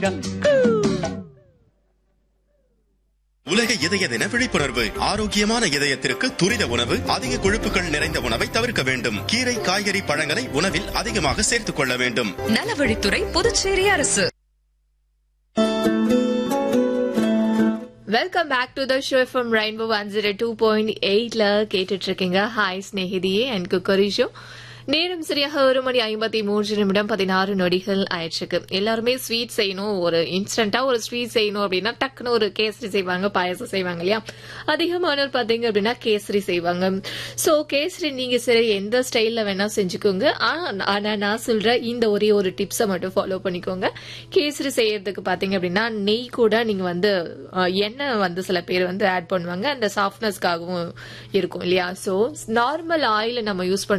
உலக இதய தின விழிப்புணர்வு ஆரோக்கியமான இதயத்திற்கு துரித உணவு அதிக கொழுப்புகள் நிறைந்த உணவை தவிர்க்க வேண்டும் கீரை காய்கறி பழங்களை உணவில் அதிகமாக சேர்த்துக் கொள்ள வேண்டும் நலவழித்துறை புதுச்சேரி அரசு welcome back to the show from Rainbow one zero two point எயிட்ல கேட்டுட்டு இருக்கீங்க ஹாய் ஸ்நேகிதியே அண்ட் குக்கரி ஷோ நேரம் சரியாக ஒரு மணி ஐம்பத்தி மூன்று நிமிடம் பதினாறு நொடிகள் ஆயிடுச்சுக்கு எல்லாருமே ஸ்வீட் செய்யணும் ஒரு இன்ஸ்டன்டா ஒரு ஸ்வீட் செய்யணும் அப்படின்னா டக்குன்னு ஒரு கேசரி செய்வாங்க பாயசம் செய்வாங்க இல்லையா அதிகமானவர் பாத்தீங்க அப்படின்னா கேசரி செய்வாங்க சோ கேசரி நீங்க சரி எந்த ஸ்டைல்ல வேணா செஞ்சுக்கோங்க ஆனா ஆனா நான் சொல்ற இந்த ஒரே ஒரு டிப்ஸை மட்டும் ஃபாலோ பண்ணிக்கோங்க கேசரி செய்யறதுக்கு பாத்தீங்க அப்படின்னா நெய் கூட நீங்க வந்து அஹ், எண்ணெய் வந்து சில பேர் வந்து ஆட் பண்ணுவாங்க அந்த சாஃப்ட்னஸ்க்காகவும் இருக்கும் இல்லையா சோ நார்மல் ஆயில் நம்ம யூஸ்